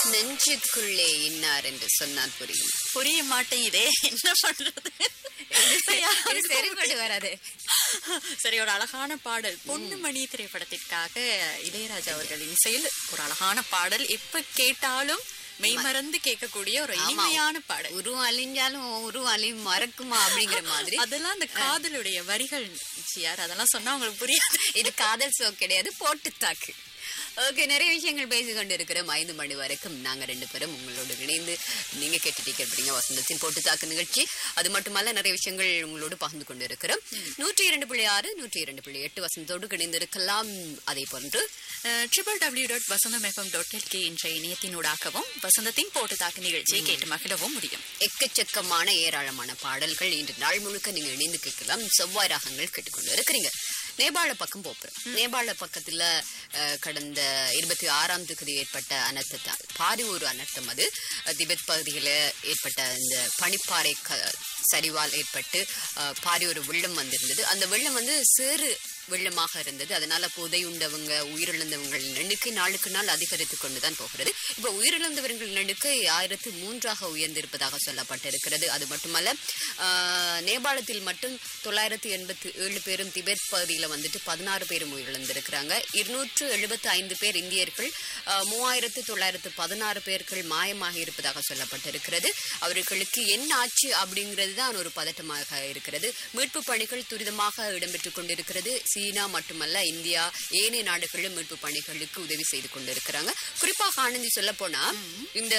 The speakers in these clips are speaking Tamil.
நெஞ்சுக்குள்ளே இன்னார் என்று சொன்னால் புரியும் புரிய மாட்டேங்குதே என்ன பண்றது இது சரிப்பட்டு வராது சரி ஒரு அழகான பாடல் பொன்னுமணி திரைப்படத்திற்காக இளையராஜா அவர்களின் இசையில் ஒரு அழகான பாடல் எப்ப கேட்டாலும் மெய்மறந்து கேட்கக்கூடிய ஒரு இனிமையான பாடல் உருவம் அழிஞ்சாலும் உருவம் அழியும் மறக்குமா அப்படிங்கிற மாதிரி அதெல்லாம் அந்த காதலுடைய வரிகள் சியார் அதெல்லாம் சொன்னா உங்களுக்கு புரியாது இது காதல் சோ கிடையாது போட்டு தாக்கு ஓகே நிறைய விஷயங்கள் பேசி கொண்டு இருக்கிறோம் ஐந்து மணி வரைக்கும் நாங்க ரெண்டு பேரும் உங்களோடு இணைந்து நீங்க கேட்டுட்டு இருக்கிறீங்க வசந்தத்தின் போட்டு தாக்கு நிகழ்ச்சி அது மட்டுமல்ல நிறைய விஷயங்கள் உங்களோடு பகிர்ந்து கொண்டு இருக்கிறோம் நூற்றி இரண்டு புள்ளி ஆறு நூற்றி இரண்டு புள்ளி எட்டு வசந்தத்தோடு இணைந்து இருக்கலாம் அதே போன்று triple W dot Vasantham FM dot LK என்ற இணையத்தினூடாகவும் வசந்தத்தின் போட்டு தாக்கு நிகழ்ச்சியை கேட்டு மகிழவும் முடியும் எக்கச்சக்கமான ஏராளமான பாடல்கள் இன்று நாள் முழுக்க நீங்க இணைந்து கேட்கலாம் செவ்வாய் ராகங்கள் கேட்டுக்கொண்டு இருக்கிறீங்க நேபாள பக்கம் போப்புறோம் நேபாள பக்கத்துல அஹ், கடந்த இருபத்தி ஆறாம் தேதி ஏற்பட்ட அனர்த்தத்தால் பாரி ஒரு அனர்த்தம் அது அஹ், திபெத் பகுதியில் ஏற்பட்ட இந்த பனிப்பாறை க சரிவால் ஏற்பட்டு அஹ், பாரி ஒரு வெள்ளம் வந்திருந்தது அந்த வெள்ளம் வந்து சேறு வெள்ளமாக இருந்தது அதனால புதையுண்டவங்க உயிரிழந்தவங்களின் எண்ணிக்கை நாளுக்கு நாள் அதிகரித்து கொண்டுதான் போகிறது இப்ப உயிரிழந்தவர்களின் எண்ணிக்கை ஆயிரத்து மூன்றாக உயர்ந்திருப்பதாக சொல்லப்பட்டிருக்கிறது அது மட்டுமல்ல ஆஹ், நேபாளத்தில் மட்டும் தொள்ளாயிரத்தி எண்பத்தி ஏழு பேரும் திபெத் பகுதியில் வந்துட்டு பதினாறு பேரும் உயிரிழந்திருக்கிறாங்க இருநூற்று எழுபத்தி ஐந்து பேர் இந்தியர்கள் ஆஹ், மூவாயிரத்து தொள்ளாயிரத்து பதினாறு பேர்கள் மாயமாக இருப்பதாக சொல்லப்பட்டிருக்கிறது அவர்களுக்கு என்ன ஆச்சு அப்படிங்கிறது தான் ஒரு பதட்டமாக இருக்கிறது மீட்பு பணிகள் துரிதமாக இடம்பெற்றுக் கொண்டிருக்கிறது சீனா மட்டுமல்ல இந்தியா ஏனைய நாடுகளும் மீட்பு பணிகளுக்கு உதவி செய்து கொண்டிருக்கிறாங்க குறிப்பாக ஆனந்தி சொல்ல போனா இந்த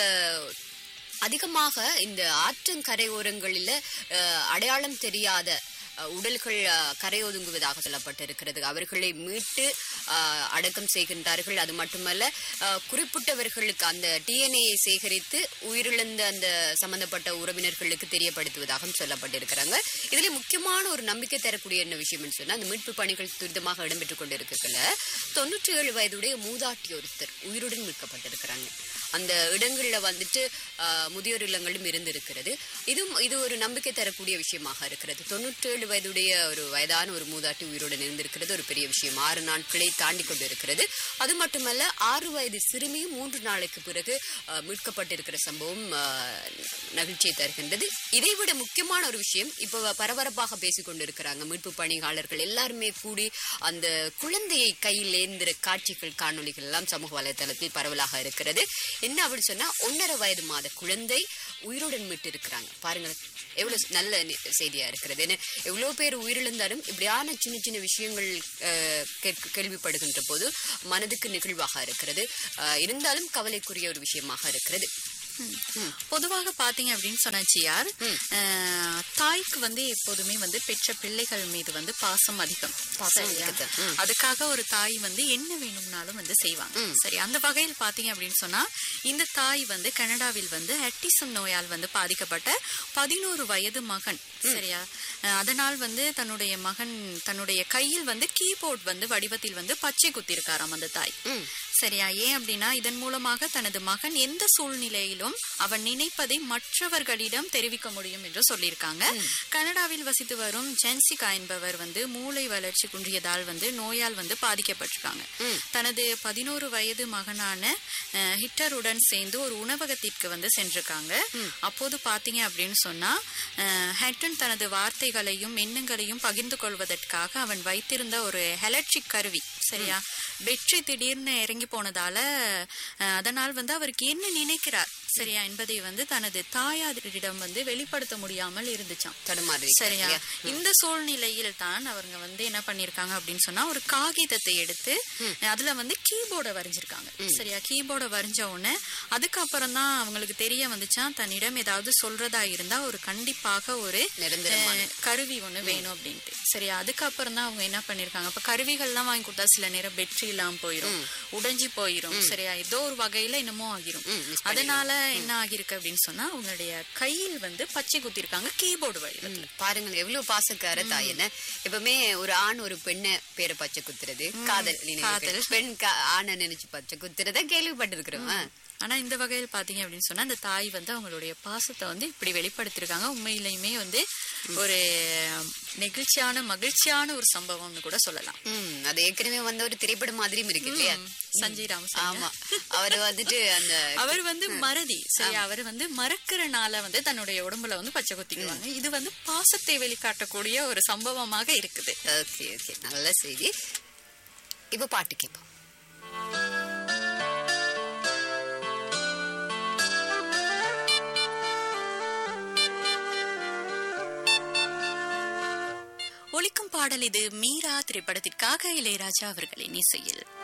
அதிகமாக இந்த ஆற்றங்கரையோரங்களில் அஹ், அடையாளம் தெரியாத அஹ், உடல்கள் அஹ், கரையொதுங்குவதாக சொல்லப்பட்டிருக்கிறது அவர்களை மீட்டு அஹ், அடக்கம் செய்கின்றார்கள் அது மட்டுமல்ல அஹ், குறிப்பிட்டவர்களுக்கு அந்த டிஎன்ஏ சேகரித்து உயிரிழந்த அந்த சம்பந்தப்பட்ட உறவினர்களுக்கு தெரியப்படுத்துவதாகவும் சொல்லப்பட்டிருக்கிறாங்க இதுல முக்கியமான ஒரு நம்பிக்கை தரக்கூடிய என்ன விஷயம்னு சொன்னா அந்த மீட்பு பணிகள் துரிதமாக இடம்பெற்றுக் கொண்டிருக்கல தொண்ணூற்றி ஏழு வயதுடைய மூதாட்டி ஒருத்தர் உயிருடன் மீட்கப்பட்டிருக்கிறாங்க அந்த இடங்கள்ல வந்துட்டு ஆஹ், முதியோர் இல்லங்களும் இருந்திருக்கிறது இதுவும் இது ஒரு நம்பிக்கை தரக்கூடிய விஷயமாக இருக்கிறது தொண்ணூற்றேழு வயதுடைய ஒரு வயதான ஒரு மூதாட்டி உயிருடன் இருந்திருக்கிறது ஒரு பெரிய விஷயம் ஆறு நாட்களை தாண்டி கொண்டு இருக்கிறது அது மட்டுமல்ல ஆறு வயது சிறுமியும் மூன்று நாளைக்கு பிறகு ஆஹ், மீட்கப்பட்டிருக்கிற சம்பவம் ஆஹ், நகிழ்ச்சியை தருகின்றது இதைவிட முக்கியமான ஒரு விஷயம் இப்போ பரபரப்பாக பேசிக் கொண்டிருக்கிறாங்க மீட்பு பணியாளர்கள் எல்லாருமே கூடி அந்த குழந்தையை கையில் ஏந்திர காட்சிகள் காணொளிகள் எல்லாம் சமூக வலைதளத்தில் பரவலாக இருக்கிறது என்ன அப்படின்னு சொன்னா ஒன்னரை வயது மாத குழந்தை உயிருடன் மீட்டு இருக்கிறாங்க பாருங்களேன் எவ்வளவு நல்ல நி- செய்தியா இருக்கிறது ஏன்னா எவ்வளவு பேர் உயிரிழந்தாலும் இப்படியான சின்ன சின்ன விஷயங்கள் அஹ், கேட்க- கேள்விப்படுகின்ற போது மனதுக்கு நிகழ்வாக இருக்கிறது அஹ், இருந்தாலும் கவலைக்குரிய ஒரு விஷயமாக இருக்கிறது பொதுவாக பாத்தீங்க அப்படின்னு சொன்ன ஜிஆர் அஹ், தாய்க்கு வந்து எப்போதுமே வந்து பெற்ற பிள்ளைகள் மீது வந்து பாசம் அதிகம் பாசம் சரியா? இருக்குது. ம். அதுக்காக ஒரு தாய் வந்து என்ன வேணும்னாலும் வந்து செய்வாங்க சரி அந்த வகையில் பாத்தீங்க அப்படின்னு சொன்னா இந்த தாய் வந்து கனடாவில் வந்து அட்டிசம் நோயால் வந்து பாதிக்கப்பட்ட பதினோரு வயது மகன் சரியா அஹ், அதனால் வந்து தன்னுடைய மகன் தன்னுடைய கையில் வந்து கீபோர்ட் வந்து வடிவத்தில் வந்து பச்சை குத்திருக்காராம் அந்த தாய் ம். சரியா ஏன் அப்படின்னா இதன் மூலமாக தனது மகன் எந்த சூழ்நிலையிலும் அவன் நினைப்பதை மற்றவர்களிடம் தெரிவிக்க முடியும் என்று சொல்லியிருக்காங்க கனடாவில் வசித்து வரும் ஜென்சிகா என்பவர் வந்து மூளை வளர்ச்சி குன்றியதால் வந்து நோயால் வந்து பாதிக்கப்பட்டிருக்காங்க தனது பதினோரு வயது மகனான அஹ், ஹிட்டருடன் சேர்ந்து ஒரு உணவகத்திற்கு வந்து சென்றிருக்காங்க அப்போது பாத்தீங்க அப்படின்னு சொன்னா அஹ், ஹட்டன் தனது வார்த்தைகளையும் எண்ணங்களையும் பகிர்ந்து கொள்வதற்காக அவன் வைத்திருந்த ஒரு எலக்ட்ரிக் கருவி சரியா வெற்றி திடீர்னு இறங்கி போனதால அஹ், அதனால் வந்து அவருக்கு என்ன நினைக்கிறார் சரியா என்பதை வந்து தனது தாயாரிடம் வந்து வெளிப்படுத்த முடியாமல் இருந்துச்சாம் தடுமாறி சரியா இந்த சூழ்நிலையில் தான் அவங்க வந்து என்ன பண்ணிருக்காங்க அப்படின்னு சொன்னா ஒரு காகிதத்தை எடுத்து அதுல வந்து கீபோர்டை வரைஞ்சிருக்காங்க சரியா கீபோர்டை வரைஞ்ச உடனே அதுக்கப்புறம் தான் அவங்களுக்கு தெரிய வந்துச்சான் தன்னிடம் ஏதாவது சொல்றதா இருந்தா ஒரு கண்டிப்பாக ஒரு நிரந்தரமான அஹ், கருவி ஒண்ணு வேணும் அப்படின்ட்டு சரியா அதுக்கப்புறம் தான் அவங்க என்ன பண்ணிருக்காங்க அப்ப கருவிகள்லாம் வாங்கி கொடுத்தா சில நேரம் பெட்ரி இல்லாம போயிரும் உடைஞ்சு போயிரும் சரியா ஏதோ ஒரு வகையில என்னமோ ஆகிரும் ம், miss அதனால என்ன ஆகிருக்கு அப்படின்னு சொன்னா அவங்களுடைய கையில் வந்து பச்சை குத்திருக்காங்க கீபோர்டு வடிவத்துல ம், பாருங்க எவ்வளவு பாசக்கார தாய் என்ன எப்பவுமே ஒரு ஆண் ஒரு பெண்ணை பேரை பச்சை குத்துறது காதல் நினைவுகள். பெண் கா- ஆணை நினைச்சு பச்சை குத்துறத கேள்விப்பட்டிருக்கிறோம் ஆ. ஆனா இந்த வகையில் பாத்தீங்க அப்படின்னு சொன்னா அந்த தாய் வந்து அவங்களுடைய பாசத்தை வந்து இப்படி வெளிப்படுத்திருக்காங்க உண்மையிலையுமே வந்து ஒரு நெகிழ்ச்சியான மகிழ்ச்சியான ஒரு சம்பவம்னு கூட சொல்லலாம் ம் அது ஏற்கனவே வந்த ஒரு திரைப்படம் மாதிரியும் இருக்கு இல்லையா சஞ்சய் ராமசாமி ஆமா அவர் வந்துட்டு அந்த அவர் வந்து மறதி சரி அவர் வந்து மறக்கிறனால வந்து தன்னுடைய உடம்புல வந்து பச்சை குத்திக்குவாங்க இது வந்து பாசத்தை வெளிக்காட்டக்கூடிய ஒரு சம்பவமாக இருக்குது ஓகே ஓகே நல்ல செய்தி இப்ப பாட்டு கேட்போம் ஒலிக்கும் பாடல் இது மீரா திரைப்படத்திற்காக இளையராஜா அவர்களின் இசையில்